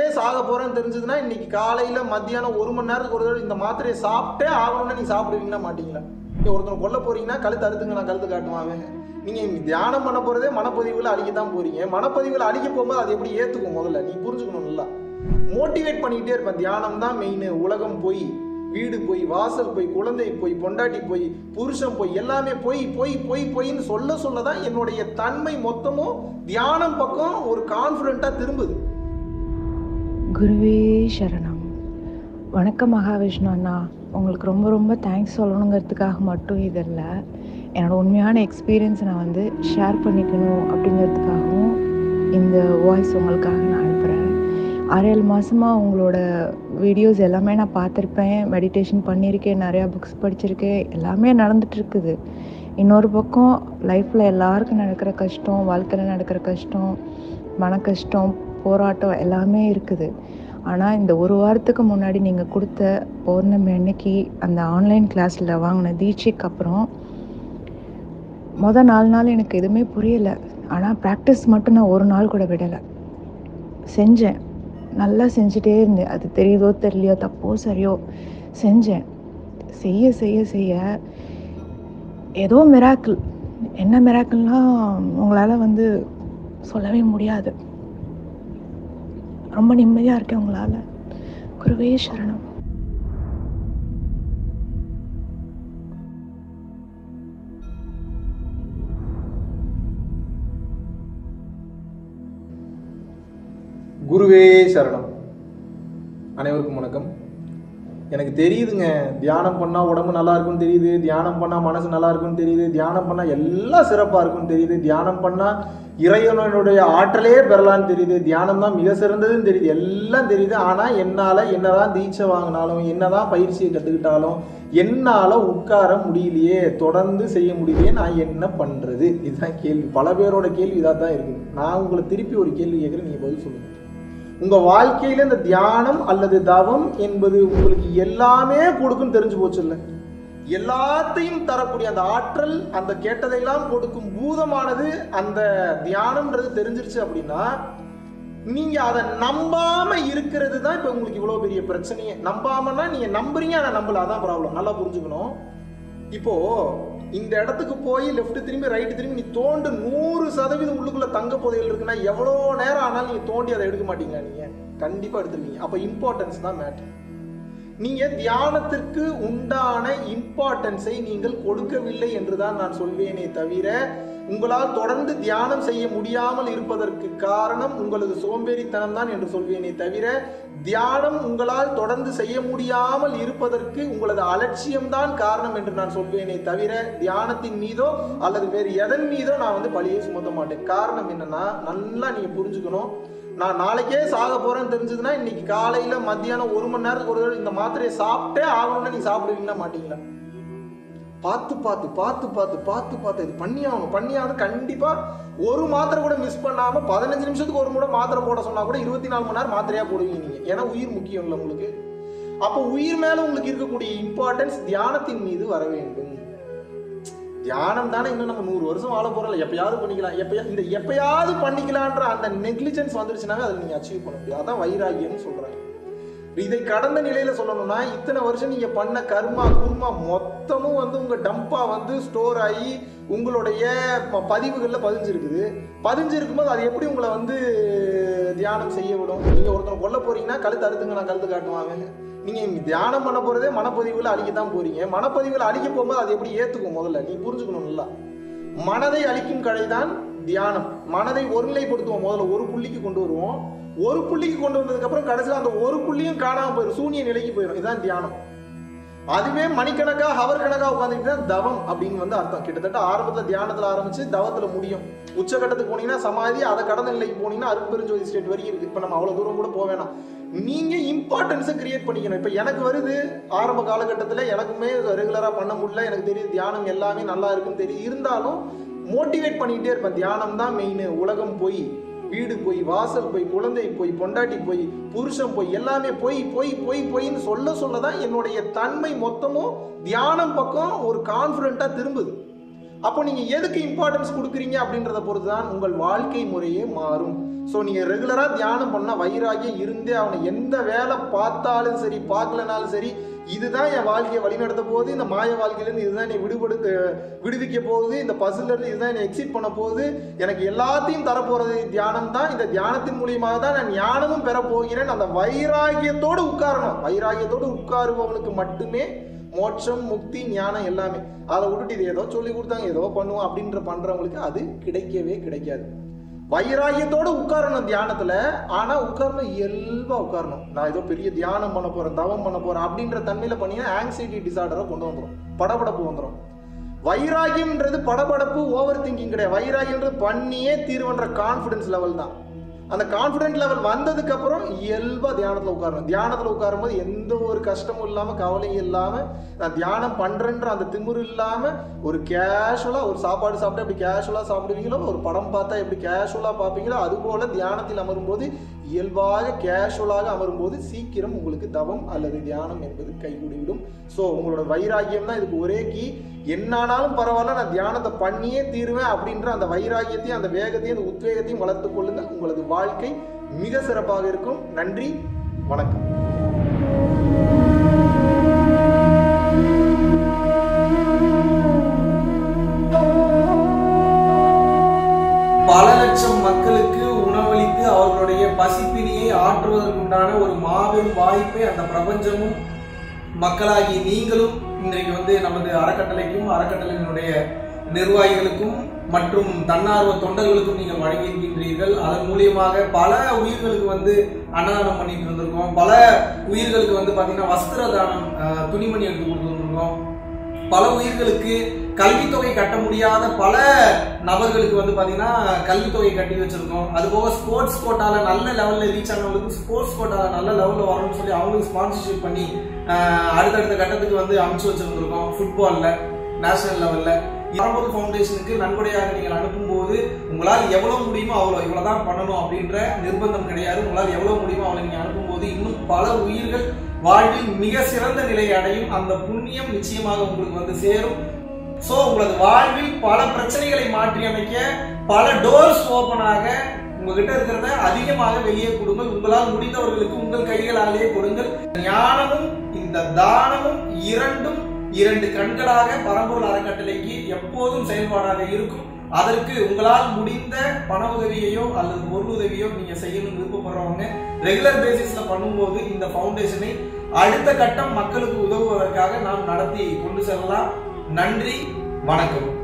நாளைக்கே சாக போறேன்னு தெரிஞ்சதுன்னா இன்னைக்கு காலையில மத்தியானம் ஒரு மணி நேரத்துக்கு ஒரு தடவை இந்த மாத்திரையை சாப்பிட்டே ஆகணும்னு நீங்க சாப்பிடுவீங்களா மாட்டீங்களா நீங்க ஒருத்தனை கொல்ல போறீங்கன்னா கழுத்து அறுத்துங்க நான் கழுத்து காட்டுவாங்க நீங்க தியானம் பண்ண போறதே மனப்பதிவுகளை அழிக்க தான் போறீங்க மனப்பதிவுகளை அழிக்க போகும்போது அது எப்படி ஏத்துக்கும் முதல்ல நீ புரிஞ்சுக்கணும் நல்லா மோட்டிவேட் பண்ணிக்கிட்டே இருப்பேன் தியானம் தான் மெயின் உலகம் போய் வீடு போய் வாசல் போய் குழந்தை போய் பொண்டாட்டி போய் புருஷன் போய் எல்லாமே போய் போய் போய் போயின்னு சொல்ல சொல்ல தான் என்னுடைய தன்மை மொத்தமும் தியானம் பக்கம் ஒரு கான்ஃபிடென்ட்டாக திரும்புது குருவே சரணம் வணக்கம் மகாவிஷ்ணு அண்ணா உங்களுக்கு ரொம்ப ரொம்ப தேங்க்ஸ் சொல்லணுங்கிறதுக்காக மட்டும் இது இல்லை என்னோட உண்மையான எக்ஸ்பீரியன்ஸ் நான் வந்து ஷேர் பண்ணிக்கணும் அப்படிங்கிறதுக்காகவும் இந்த வாய்ஸ் உங்களுக்காக நான் அனுப்புகிறேன் ஆறேழு மாதமாக உங்களோட வீடியோஸ் எல்லாமே நான் பார்த்துருப்பேன் மெடிடேஷன் பண்ணியிருக்கேன் நிறையா புக்ஸ் படிச்சிருக்கேன் எல்லாமே நடந்துட்டு இருக்குது இன்னொரு பக்கம் லைஃப்பில் எல்லாருக்கும் நடக்கிற கஷ்டம் வாழ்க்கையில் நடக்கிற கஷ்டம் மன கஷ்டம் போராட்டம் எல்லாமே இருக்குது ஆனால் இந்த ஒரு வாரத்துக்கு முன்னாடி நீங்கள் கொடுத்த பௌர்ணமி அன்னைக்கு அந்த ஆன்லைன் கிளாஸில் வாங்கின தீட்சைக்கு அப்புறம் மொதல் நாலு நாள் எனக்கு எதுவுமே புரியலை ஆனால் ப்ராக்டிஸ் மட்டும் நான் ஒரு நாள் கூட விடலை செஞ்சேன் நல்லா செஞ்சுட்டே இருந்தேன் அது தெரியுதோ தெரியலையோ தப்போ சரியோ செஞ்சேன் செய்ய செய்ய செய்ய ஏதோ மிராக்கிள் என்ன மிராக்கிள்லாம் உங்களால் வந்து சொல்லவே முடியாது ரொம்ப நிம்மதியாக இருக்கேன் உங்களால் குருவே சரணம் குருவே சரணம் அனைவருக்கும் வணக்கம் எனக்கு தெரியுதுங்க தியானம் பண்ணால் உடம்பு நல்லா இருக்கும்னு தெரியுது தியானம் பண்ணால் மனசு நல்லா இருக்கும்னு தெரியுது தியானம் பண்ணால் எல்லாம் சிறப்பாக இருக்கும்னு தெரியுது தியானம் பண்ணால் இறைவனுடைய ஆற்றலே பெறலான்னு தெரியுது தியானம் தான் மிக சிறந்ததுன்னு தெரியுது எல்லாம் தெரியுது ஆனால் என்னால் என்னதான் தீட்சை வாங்கினாலும் என்னதான் பயிற்சியை கற்றுக்கிட்டாலும் என்னால் உட்கார முடியலையே தொடர்ந்து செய்ய முடியலையே நான் என்ன பண்ணுறது இதுதான் கேள்வி பல பேரோட கேள்வி இதாக தான் இருக்குது நான் உங்களை திருப்பி ஒரு கேள்வி கேட்குறேன் நீங்கள் பதில் சொல்லுங்கள் உங்க வாழ்க்கையில இந்த தியானம் அல்லது தவம் என்பது உங்களுக்கு எல்லாமே கொடுக்கும் தெரிஞ்சு போச்சு இல்ல எல்லாத்தையும் தரக்கூடிய அந்த ஆற்றல் அந்த கேட்டதையெல்லாம் கொடுக்கும் பூதமானது அந்த தியானம்ன்றது தெரிஞ்சிருச்சு அப்படின்னா நீங்க அதை நம்பாம இருக்கிறது தான் இப்ப உங்களுக்கு இவ்வளவு பெரிய பிரச்சனையே நம்பாமன்னா நீங்க நம்புறீங்க ஆனா நம்பல அதான் ப்ராப்ளம் நல்லா புரிஞ்சுக்கணும் இப்போ இந்த இடத்துக்கு போய் லெஃப்ட் திரும்பி ரைட் திரும்பி நீ தோண்டு நூறு சதவீதம் உள்ளுக்குள்ள தங்க புதையல் இருக்குன்னா எவ்வளோ நேரம் ஆனாலும் நீங்க தோண்டி அதை எடுக்க மாட்டீங்களா நீங்க கண்டிப்பா எடுத்துருவீங்க அப்ப இம்பார்ட்டன்ஸ் தான் மேட்டர் நீங்க தியானத்திற்கு உண்டான இம்பார்ட்டன்ஸை நீங்கள் கொடுக்கவில்லை என்றுதான் நான் சொல்வேனே தவிர உங்களால் தொடர்ந்து தியானம் செய்ய முடியாமல் இருப்பதற்கு காரணம் உங்களது சோம்பேறித்தனம் தான் என்று சொல்வேனே தவிர தியானம் உங்களால் தொடர்ந்து செய்ய முடியாமல் இருப்பதற்கு உங்களது அலட்சியம்தான் காரணம் என்று நான் சொல்வேனே தவிர தியானத்தின் மீதோ அல்லது வேறு எதன் மீதோ நான் வந்து பழியை சுமத்த மாட்டேன் காரணம் என்னன்னா நல்லா நீங்க புரிஞ்சுக்கணும் நான் நாளைக்கே சாக போறேன்னு தெரிஞ்சதுன்னா இன்னைக்கு காலையில மத்தியானம் ஒரு மணி நேரத்துக்கு ஒரு தடவை இந்த மாத்திரையை சாப்பிட்டே ஆகணும்னு நீங்க சாப்பிடுவீங்களா மாட்டீங்களா பார்த்து பார்த்து பார்த்து பார்த்து பார்த்து பார்த்து இது பண்ணி ஆகணும் பண்ணி ஆகணும் கண்டிப்பா ஒரு மாத்திரை கூட மிஸ் பண்ணாம பதினஞ்சு நிமிஷத்துக்கு ஒரு முறை மாத்திரை போட சொன்னா கூட இருபத்தி நாலு மணி நேரம் மாத்திரையா போடுவீங்க நீங்க ஏன்னா உயிர் முக்கியம் இல்லை உங்களுக்கு அப்போ உயிர் மேல உங்களுக்கு இருக்கக்கூடிய இம்பார்ட்டன்ஸ் தியானத்தின் மீது வர வேண்டும் தியானம் தானே இன்னும் நம்ம நூறு வருஷம் வாழ போறோம்ல எப்பயாவது பண்ணிக்கலாம் எப்பயா இந்த எப்பயாவது பண்ணிக்கலான்ற அந்த நெக்லிஜென்ஸ் வந்துருச்சுனாவே அதை நீங்க அச்சீவ் பண்ண முடியும் அதான் வைராகியம்னு சொல்றாங்க இதை கடந்த நிலையில சொல்லணும்னா இத்தனை வருஷம் நீங்க பண்ண கர்மா குர்மா மொத்தமும் வந்து உங்க டம்பா வந்து ஸ்டோர் ஆகி உங்களுடைய ப- பதிவுகள்ல பதிஞ்சிருக்குது பதிஞ்சிருக்கும் போது அது எப்படி உங்களை வந்து தியானம் செய்ய விடும் நீங்க ஒருத்தனை கொல்ல போறீங்கன்னா கழுத்து அறுத்துங்க நான் கழுத்து காட்டுவாங்க நீங்க தியானம் பண்ண போறதே மனப்பதிவுகளை அழிக்க தான் போறீங்க மனப்பதிவுகளை அழிக்க போகும்போது அது எப்படி ஏத்துக்கும் முதல்ல நீ புரிஞ்சுக்கணும் நல்லா மனதை அழிக்கும் கலைதான் தியானம் மனதை ஒருநிலைப்படுத்துவோம் முதல்ல ஒரு புள்ளிக்கு கொண்டு வருவோம் ஒரு புள்ளிக்கு கொண்டு வந்ததுக்கு அப்புறம் கடைசியில் அந்த ஒரு புள்ளியும் காணாம போயிடும் சூனிய நிலைக்கு போயிடும் இதுதான் தியானம் அதுவே மணிக்கணக்கா ஹவர் கணக்கா உட்காந்துட்டு தான் தவம் அப்படின்னு வந்து அர்த்தம் கிட்டத்தட்ட ஆரம்பத்துல தியானத்துல ஆரம்பிச்சு தவத்துல முடியும் உச்சகட்டத்துக்கு போனீங்கன்னா சமாதி அதை கடந்த நிலைக்கு போனீங்கன்னா அருட்பெருஞ்சோதி ஸ்டேட் வரைக்கும் இருக்கு இப்ப நம்ம அவ்வளவு தூரம் கூட போக வேணாம் நீங்க இம்பார்ட்டன்ஸை கிரியேட் பண்ணிக்கணும் இப்ப எனக்கு வருது ஆரம்ப காலகட்டத்துல எனக்குமே ரெகுலரா பண்ண முடியல எனக்கு தெரியுது தியானம் எல்லாமே நல்லா இருக்குன்னு தெரியும் இருந்தாலும் மோட்டிவேட் பண்ணிக்கிட்டே இருப்பேன் தியானம் தான் மெயின் உலகம் போய் வீடு போய் வாசல் போய் குழந்தை போய் பொண்டாட்டி போய் புருஷன் போய் எல்லாமே போய் போய் போய் போயின்னு சொல்ல சொல்ல தான் என்னுடைய தன்மை மொத்தமும் தியானம் பக்கம் ஒரு கான்ஃபிடென்ட்டா திரும்புது அப்போ நீங்க எதுக்கு இம்பார்ட்டன்ஸ் கொடுக்குறீங்க அப்படின்றத பொறுத்து தான் உங்கள் வாழ்க்கை முறையே மாறும் ஸோ நீங்கள் ரெகுலராக தியானம் பண்ணால் வைராகியம் இருந்தே அவனை எந்த வேலை பார்த்தாலும் சரி பார்க்கலனாலும் சரி இதுதான் என் வாழ்க்கையை வழிநடத்த போகுது இந்த மாய வாழ்க்கையிலேருந்து இதுதான் என்னை விடுபடு அஹ் விடுவிக்க போகுது இந்த பசிலேருந்து இதுதான் என்னை எக்ஸிட் பண்ண போகுது எனக்கு எல்லாத்தையும் தரப்போகிறது தியானம் தான் இந்த தியானத்தின் மூலியமாக தான் நான் ஞானமும் பெற போகிறேன் அந்த வைராகியத்தோடு உட்காரணும் வைராகியத்தோடு உட்காருபவனுக்கு மட்டுமே மோட்சம் முக்தி ஞானம் எல்லாமே அதை விட்டுட்டு இது ஏதோ சொல்லி கொடுத்தாங்க ஏதோ பண்ணுவோம் அப்படின்ற பண்றவங்களுக்கு அது கிடைக்கவே கிடைக்காது வைராகியத்தோட உட்காரணும் தியானத்துல ஆனா உட்காரணும் இயல்பா உட்காரணும் நான் ஏதோ பெரிய தியானம் பண்ண போறேன் தவம் பண்ண போறேன் அப்படின்ற தன்மையில பண்ணீங்கன்னா ஆங்ஸைட்டி டிசார்டரை கொண்டு வந்துடும் படபடப்பு வந்துடும் வைராகியம்ன்றது படபடப்பு ஓவர் திங்கிங் கிடையாது வைராகியம்ன்றது பண்ணியே தீர்வுன்ற கான்ஃபிடன்ஸ் லெவல் தான் அந்த கான்ஃபிடென்ட் லெவல் வந்ததுக்கு அப்புறம் இயல்பா தியானத்துல உட்காரணும் தியானத்துல உட்காரும் போது எந்த ஒரு கஷ்டமும் இல்லாம கவலையும் இல்லாம நான் தியானம் பண்றேன்ற அந்த திமிரு இல்லாம ஒரு கேஷுவலா ஒரு சாப்பாடு சாப்பிட்டு எப்படி கேஷுவலா சாப்பிடுவீங்களோ ஒரு படம் பார்த்தா எப்படி கேஷுவலா பார்ப்பீங்களோ அது போல தியானத்தில் அமரும்போது இயல்பாக கேஷுவலாக அமரும்போது சீக்கிரம் உங்களுக்கு தவம் அல்லது தியானம் என்பது கைகூடிவிடும் ஸோ உங்களோட வைராகியம் தான் இதுக்கு ஒரே கீ என்னானாலும் பரவாயில்ல நான் தியானத்தை பண்ணியே தீருவேன் அப்படின்ற அந்த வைராகியத்தையும் அந்த வேகத்தையும் அந்த உத்வேகத்தையும் வளர்த்துக் கொள்ளுங்கள் உங்களது வாழ்க்கை மிக சிறப்பாக இருக்கும் நன்றி வணக்கம் பல லட்சம் மக்களுக்கு உணவளித்து அவர்களுடைய பசிப்பினியை ஆற்றுவதற்குண்டான ஒரு மாபெரும் வாய்ப்பை அந்த பிரபஞ்சமும் மக்களாகி நீங்களும் இன்றைக்கு வந்து நமது அறக்கட்டளைக்கும் அறக்கட்டளையினுடைய நிர்வாகிகளுக்கும் மற்றும் தன்னார்வ தொண்டர்களுக்கும் நீங்க வழங்கியிருக்கின்றீர்கள் அதன் மூலியமாக பல உயிர்களுக்கு வந்து அன்னதானம் பண்ணிட்டு இருந்திருக்கோம் பல உயிர்களுக்கு வந்து பாத்தீங்கன்னா வஸ்திர தானம் அஹ், துணிமணி எடுத்து கொடுத்துருக்கோம் பல உயிர்களுக்கு கல்வித்தொகை கட்ட முடியாத பல நபர்களுக்கு வந்து பாத்தீங்கன்னா கல்வித்தொகை கட்டி வச்சிருக்கோம் அது போக ஸ்போர்ட்ஸ் கோட்டால நல்ல லெவல்ல ரீச் ஆனவங்களுக்கு ஸ்போர்ட்ஸ் கோட்டால நல்ல லெவல்ல வரணும்னு சொல்லி அவங்களுக்கு ஸ்பான்சர்ஷிப் பண்ணி ஆஹ், அடுத்தடுத்த கட்டத்துக்கு வந்து அமைச்சு வச்சிருந்திருக்கோம் ஃபுட்பால்ல நேஷனல் லெவல்ல பரம்பொருள் ஃபவுண்டேஷனுக்கு நன்கொடையாக நீங்கள் அனுப்பும்போது உங்களால் எவ்வளவு முடியுமோ அவ்வளோ இவ்வளவுதான் பண்ணணும் அப்படின்ற நிர்பந்தம் கிடையாது உங்களால் எவ்வளவு முடியுமோ அவ்வளவு நீங்க அனுப்பும்போது இன்னும் பல உயிர்கள் வாழ்வில் மிக சிறந்த நிலையை அடையும் அந்த புண்ணியம் நிச்சயமாக உங்களுக்கு வந்து சேரும் சோ உங்களது வாழ்வில் பல பிரச்சனைகளை மாற்றி அமைக்க பல டோர்ஸ் ஓபன் ஆக உங்ககிட்ட இருக்கிறத அதிகமாக வெளியே கொடுங்கள் உங்களால் முடிந்தவர்களுக்கு உங்கள் கைகளாலேயே கொடுங்கள் ஞானமும் இந்த தானமும் இரண்டும் இரண்டு கண்களாக பரம்பொருள் அறக்கட்டளைக்கு எப்போதும் செயல்பாடாக இருக்கும் அதற்கு உங்களால் முடிந்த பண உதவியையோ அல்லது பொருள் உதவியோ நீங்க செய்யணும்னு விருப்பப்படுறவங்க ரெகுலர் பேசிஸ்ல பண்ணும்போது இந்த ஃபவுண்டேஷனை அடுத்த கட்டம் மக்களுக்கு உதவுவதற்காக நாம் நடத்தி கொண்டு செல்லலாம் நன்றி வணக்கம்